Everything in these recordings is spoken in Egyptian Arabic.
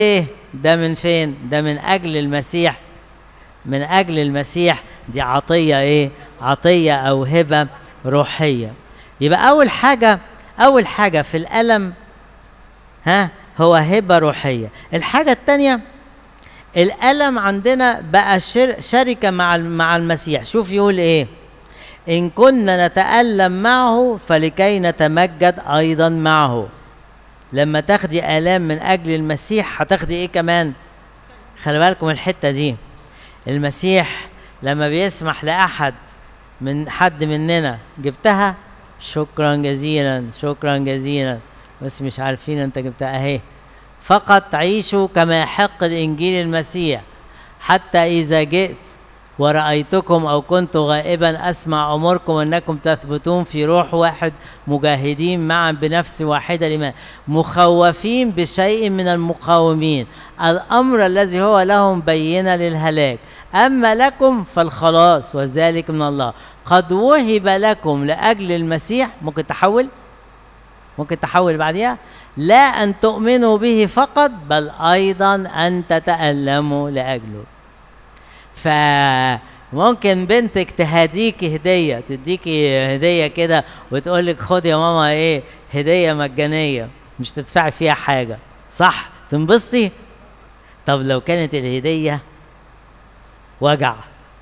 ايه ده من فين ده من اجل المسيح من اجل المسيح دي عطيه ايه عطيه او هبه روحيه يبقى اول حاجه اول حاجه في الالم ها هو هبه روحيه الحاجه الثانيه الالم عندنا بقى شر شركه مع مع المسيح شوف يقول ايه ان كنا نتالم معه فلكي نتمجد ايضا معه لما تاخدي الام من اجل المسيح هتاخدي ايه كمان خلي بالكم الحته دي المسيح لما بيسمح لاحد من حد مننا جبتها شكرا جزيلا شكرا جزيلا بس مش عارفين انت جبتها اهي فقط عيشوا كما يحق الانجيل المسيح حتى اذا جئت ورأيتكم أو كنت غائبا أسمع أموركم أنكم تثبتون في روح واحد مجاهدين معا بنفس واحدة لما مخوفين بشيء من المقاومين الأمر الذي هو لهم بينة للهلاك أما لكم فالخلاص وذلك من الله قد وهب لكم لأجل المسيح ممكن تحول ممكن تحول بعديها لا أن تؤمنوا به فقط بل أيضا أن تتألموا لأجله فممكن بنتك تهديكي هدية تديكي هدية كده وتقول لك خد يا ماما ايه هدية مجانية مش تدفعي فيها حاجة صح تنبسطي طب لو كانت الهدية وجع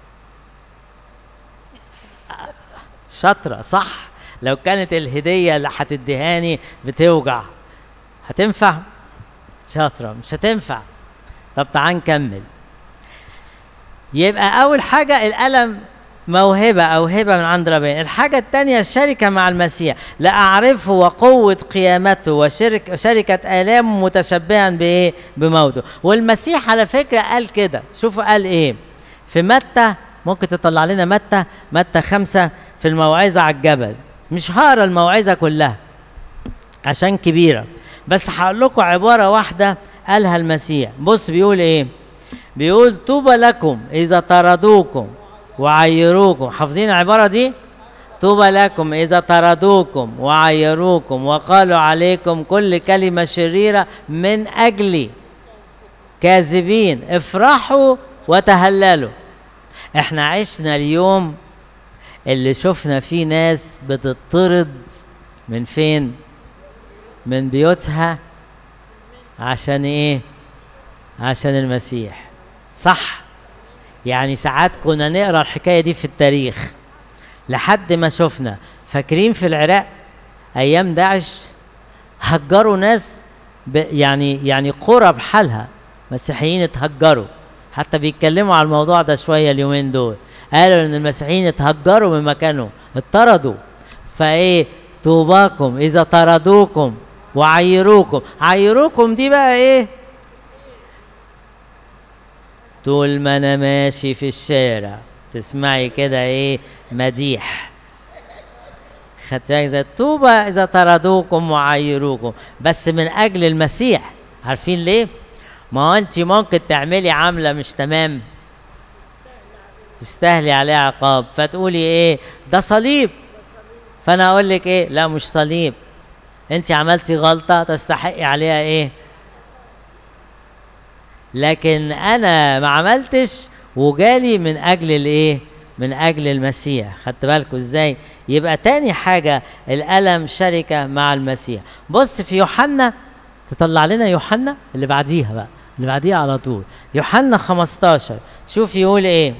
شاطرة صح لو كانت الهدية اللي هتديهاني بتوجع هتنفع شاطرة مش هتنفع طب تعال نكمل يبقى أول حاجة الألم موهبة أو هبة من عند ربنا الحاجة الثانية الشركة مع المسيح لأعرفه وقوة قيامته وشركة شركة آلامه متشبها بإيه؟ بموته والمسيح على فكرة قال كده شوفوا قال إيه في متى ممكن تطلع لنا متى متى خمسة في الموعظة على الجبل مش هقرا الموعظة كلها عشان كبيرة بس هقول لكم عبارة واحدة قالها المسيح بص بيقول إيه بيقول طوبى لكم إذا طردوكم وعيروكم حافظين العبارة دي طوبى لكم إذا طردوكم وعيروكم وقالوا عليكم كل كلمة شريرة من أجلي كاذبين افرحوا وتهللوا احنا عشنا اليوم اللي شفنا فيه ناس بتطرد من فين من بيوتها عشان ايه عشان المسيح صح يعني ساعات كنا نقرا الحكايه دي في التاريخ لحد ما شفنا فاكرين في العراق ايام داعش هجروا ناس ب يعني يعني قرى بحالها مسيحيين اتهجروا حتى بيتكلموا على الموضوع ده شويه اليومين دول قالوا ان المسيحيين اتهجروا من مكانهم اتطردوا فايه طوباكم اذا طردوكم وعيروكم عيروكم دي بقى ايه طول ما انا ماشي في الشارع تسمعي كده ايه مديح خدت بالك زي طوبى اذا طردوكم وعيروكم بس من اجل المسيح عارفين ليه ما هو انت ممكن تعملي عمله مش تمام تستاهلي عليها عقاب فتقولي ايه ده صليب فانا اقول لك ايه لا مش صليب انت عملتي غلطه تستحقي عليها ايه لكن انا ما عملتش وجالي من اجل الايه من اجل المسيح خدت بالكم ازاي يبقى تاني حاجه الالم شركه مع المسيح بص في يوحنا تطلع لنا يوحنا اللي بعديها بقى اللي بعديها على طول يوحنا 15 شوف يقول ايه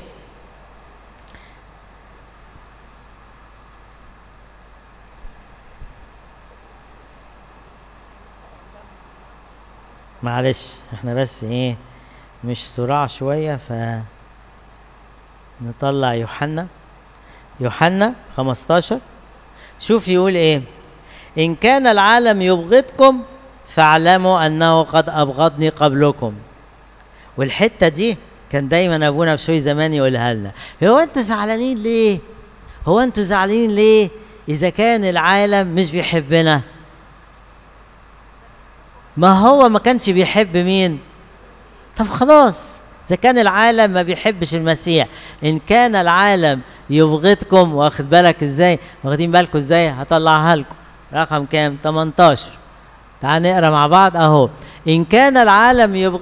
معلش احنا بس ايه مش صراع شوية ف نطلع يوحنا يوحنا 15 شوف يقول ايه ان كان العالم يبغضكم فاعلموا انه قد ابغضني قبلكم والحته دي كان دايما ابونا بشوي زمان يقولها لنا هو انتوا زعلانين ليه هو انتوا زعلانين ليه اذا كان العالم مش بيحبنا ما هو ما كانش بيحب مين طب خلاص اذا كان العالم ما بيحبش المسيح ان كان العالم يبغضكم واخد بالك ازاي واخدين بالكم ازاي هطلعها لكم رقم كام 18 تعال نقرا مع بعض اهو إن كان العالم يبغض